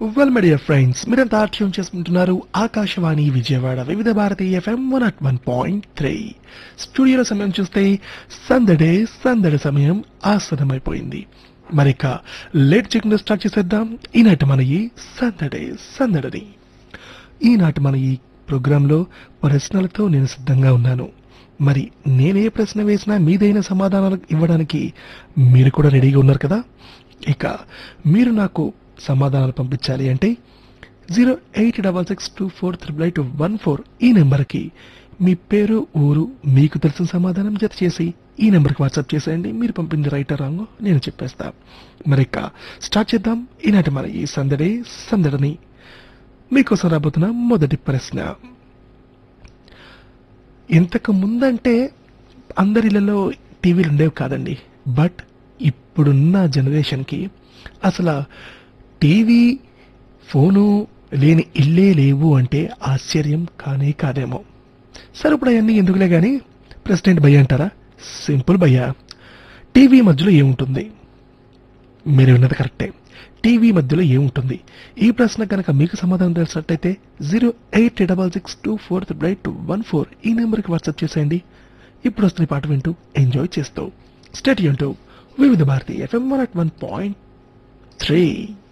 well media friends మీరంతా tune చేసుకుంటున్నారు Akashvani Vijayawada Vividh Bharati FM one at one point three స్టూడియోలో సమయం చూస్తే సందడే సందడి సమయం ఆసనమైపోయింది మరిక లేట్ చేయకుండా స్టార్ట్ చేసేద్దాం ఈనాటి మన ఈ సందడే సందడిని ఈనాటి మన ఈ ప్రోగ్రాంలో ప్రశ్నలతో నేను సిద్ధంగా ఉన్నాను మరి నేనే ప్రశ్న వేసినా మీదైన సమాధానాలు ఇవ్వడానికి మీరు కూడా రెడీగా ఉన్నారు కదా ఇక మీరు నాకు సమాధానాలు పంపించాలి అంటే zero eight double six two four triple eight one four ఈ నెంబర్కి మీ పేరు ఊరు మీకు తెలిసిన సమాధానం జత చేసి ఈ నెంబర్కి వాట్సాప్ చేసేయండి మీరు పంపింది రైట్ రాంగో నేను చెప్పేస్తా మరి ఇక స్టార్ట్ చేద్దాం ఈనాటి మన ఈ సందడి సందడిని మీకోసం రాబోతున్న మొదటి ప్రశ్న ఇంతకు ముందంటే అందరిలలో టీవీలు ఉండేవి కాదండి బట్ ఇప్పుడున్న జనరేషన్కి అసలు టీవీ ఫోను లేని ఇల్లే లేవు అంటే ఆశ్చర్యం కానే కాదేమో సరే ఇప్పుడు అవన్నీ ఎందుకులే కానీ ప్రెసిడెంట్ భయ్య అంటారా సింపుల్ భయ్య టీవీ మధ్యలో ఏముంటుంది మీరు విన్నది కరెక్టే టీవీ మధ్యలో ఏముంటుంది ఈ ప్రశ్న కనుక మీకు సమాధానం తెలిసినట్టయితే zero eight double six two four triple eight one four ఈ నెంబర్కి వాట్సాప్ చేసేయండి ఇప్పుడు వస్తున్న ఈ పాట వింటూ ఎంజాయ్ చేస్తూ స్టేట్ యూన్ Vividh Bharati FM one at one point three